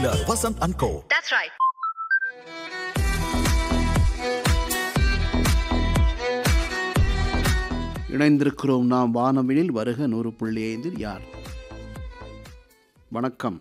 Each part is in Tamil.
Vasant and Co. That's right. இணைந்திருக்கிறோம் நாம் வானவினில் வருக நூறு புள்ளி ஐந்தில் யார் வணக்கம்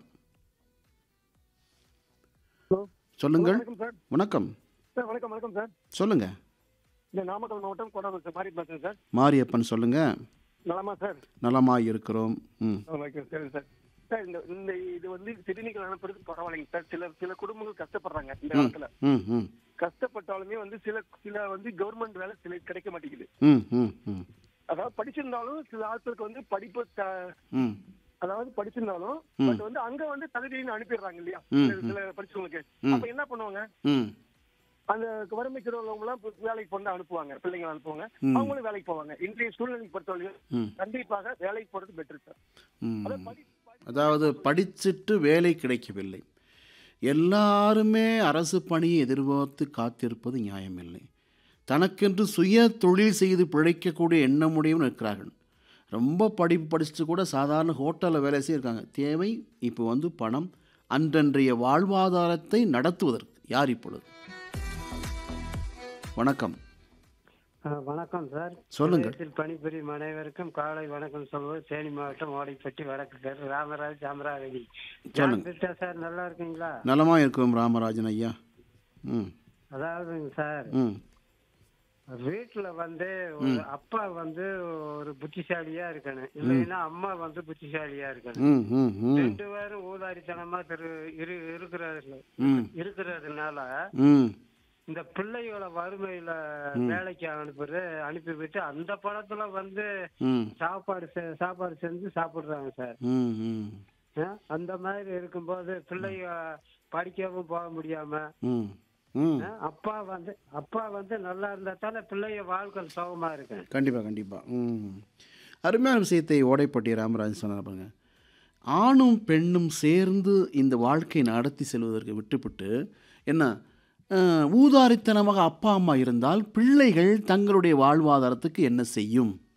ஹலோ சொல்லுங்கள் வணக்கம் சார் வணக்கம் சார் வணக்கம் வணக்கம் சார் சொல்லுங்க இந்த நாமக்கல் மாவட்டம் கொண்டாடு சார் மாறி பேசுறேன் சார் மாரியப்பன் சொல்லுங்க நலமா சார் நலமாய் இருக்கிறோம் ம் ஓகே சரி சார் சார் இந்த இந்த இது வந்து சிறுநீர்கள் அனுப்புறது பரவாயில்லைங்க சார் சில சில குடும்பங்கள் கஷ்டப்படுறாங்க இந்த ம் காலத்துல ம் ம் கஷ்டப்பட்டாலுமே வந்து சில சில வந்து கவர்மெண்ட் வேலை சில கிடைக்க மாட்டேங்குது ம் ம் ம் அதாவது படிச்சிருந்தாலும் சில ஆட்களுக்கு வந்து படிப்பு த- ம் அதாவது படிச்சிருந்தாலும் ம். பட் வந்து அங்க வந்து தகுதின்னு அனுப்பிடுறாங்க இல்லையா ம், சில- சில படிச்சவங்களுக்கு ம். அப்ப என்ன பண்ணுவாங்க ம் அந்த வறுமைக்கு எல்லாம் வேலைக்கு கொண்டு அனுப்புவாங்க பிள்ளைங்க அனுப்புவாங்க ம். அவங்களும் வேலைக்கு போவாங்க இன்றைய சூழ்நிலைக்கு பொறுத்தவரைக்கும் ம் கண்டிப்பாக வேலைக்கு போறது பெட்டர் சார் ம் அதாவது படி அதாவது படிச்சிட்டு வேலை கிடைக்கவில்லை எல்லாருமே அரசு பணியை எதிர்பார்த்து காத்திருப்பது நியாயமில்லை தனக்கென்று சுய தொழில் செய்து பிழைக்கக்கூடிய எண்ணமுடையவன் இருக்கிறார்கள் ரொம்ப படிப்பு படிச்சுட்டு கூட சாதாரண ஹோட்டலில் வேலை செய்யிருக்காங்க தேவை இப்போ வந்து பணம் அன்றன்றைய வாழ்வாதாரத்தை நடத்துவதற்கு யார் இப்பொழுது வணக்கம் ஆ, வணக்கம் சார் சொல்லுங்க. நிலையத்தில் பணிபுரியும் அனைவருக்கும் காலை வணக்கம் சொல்வது தேனி மாவட்டம் ஓடைப்பட்டி வடக்கு தெரு ராமராஜ் அமராவதி சொல்லுங்க. திட்டா சார் நல்லா இருக்கீங்களா நலமாக இருக்கும் ராமராஜன் ஐயா ம் அதாவதுங்க சார் ம் வீட்டுல வந்து ஒரு அப்பா வந்து ஒரு புத்திசாலியா இருக்கணும் இல்லைன்னா அம்மா வந்து புத்திசாலியா இருக்கணும் ம் ம் ம் ரெண்டு பேரும் ஊதாரித்தனமா திரு இரு இருக்கிறது ம் இருக்கிறதுனால ம் இந்த பிள்ளைகளை வறுமையில வேலைக்கு அனுப்புறது அனுப்பிவிட்டு அந்த படத்துல வந்து ம் சாப்பாடு செ- சாப்பாடு செஞ்சு சாப்பிடுறாங்க சார் ம் ம் ஆ, அந்த மாதிரி இருக்கும்போது பிள்ளைங்க படிக்கவும் போக முடியாம ம் ம் ஆ, அப்பா வந்து அப்பா வந்து நல்லா இருந்தா தானே பிள்ளைங்க வாழ்க்கை சுகமா இருக்கு கண்டிப்பாக கண்டிப்பாக ம் அருமையான விஷயத்தை ஓடைப்பட்டி ராமராஜன் சொன்னார் பாருங்க ஆணும் பெண்ணும் சேர்ந்து இந்த வாழ்க்கையை நடத்தி செல்வதற்கு விட்டுவிட்டு என்ன அஹ், ஊதாரித்தனமாக அப்பா அம்மா இருந்தால் பிள்ளைகள் தங்களுடைய வாழ்வாதாரத்துக்கு என்ன செய்யும்